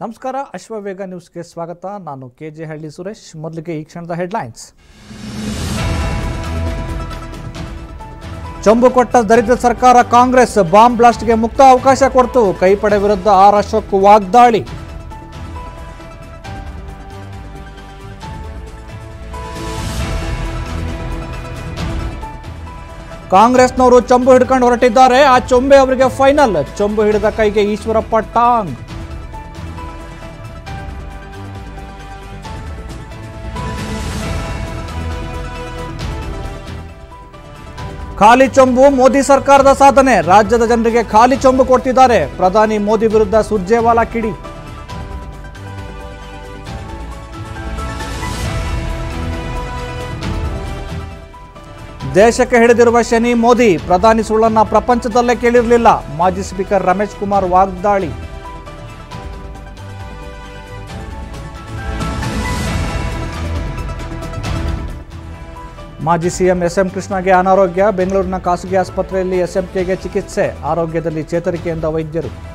ನಮಸ್ಕಾರ ಅಶ್ವವೇಗ ನ್ಯೂಸ್ಗೆ ಸ್ವಾಗತ ನಾನು ಕೆ ಜೆ ಹಳ್ಳಿ ಸುರೇಶ್ ಮೊದಲಿಗೆ ಈ ಕ್ಷಣದ ಹೆಡ್ಲೈನ್ಸ್ ಚಂಬು ಕೊಟ್ಟ ದರಿದ್ರ ಸರ್ಕಾರ ಕಾಂಗ್ರೆಸ್ ಬಾಂಬ್ ಬ್ಲಾಸ್ಟ್ಗೆ ಮುಕ್ತ ಅವಕಾಶ ಕೊಡ್ತು ಕೈಪಡೆ ವಿರುದ್ಧ ಆರ್ ಅಶೋಕ್ ವಾಗ್ದಾಳಿ ಕಾಂಗ್ರೆಸ್ನವರು ಚೊಂಬು ಹಿಡ್ಕೊಂಡು ಹೊರಟಿದ್ದಾರೆ ಆ ಚೊಂಬೆ ಅವರಿಗೆ ಫೈನಲ್ ಚೊಂಬು ಹಿಡಿದ ಕೈಗೆ ಈಶ್ವರಪ್ಪ ಟಾಂಗ್ ಖಾಲಿ ಚೊಂಬು ಮೋದಿ ಸರ್ಕಾರದ ಸಾಧನೆ ರಾಜ್ಯದ ಜನರಿಗೆ ಖಾಲಿ ಚೊಂಬು ಕೊಡ್ತಿದ್ದಾರೆ ಪ್ರಧಾನಿ ಮೋದಿ ವಿರುದ್ಧ ಸುರ್ಜೇವಾಲಾ ಕಿಡಿ ದೇಶಕ್ಕೆ ಹಿಡಿದಿರುವ ಶನಿ ಮೋದಿ ಪ್ರಧಾನಿ ಸುಳ್ಳನ್ನ ಪ್ರಪಂಚದಲ್ಲೇ ಕೇಳಿರಲಿಲ್ಲ ಮಾಜಿ ಸ್ಪೀಕರ್ ರಮೇಶ್ ಕುಮಾರ್ ವಾಗ್ದಾಳಿ ಮಾಜಿ ಸಿಎಂ ಎಸ್ ಎಂ ಕೃಷ್ಣಗೆ ಅನಾರೋಗ್ಯ ಬೆಂಗಳೂರಿನ ಖಾಸಗಿ ಆಸ್ಪತ್ರೆಯಲ್ಲಿ ಎಸ್ಎಂಕೆಗೆ ಚಿಕಿತ್ಸೆ ಆರೋಗ್ಯದಲ್ಲಿ ಚೇತರಿಕೆಯಿಂದ ವೈದ್ಯರು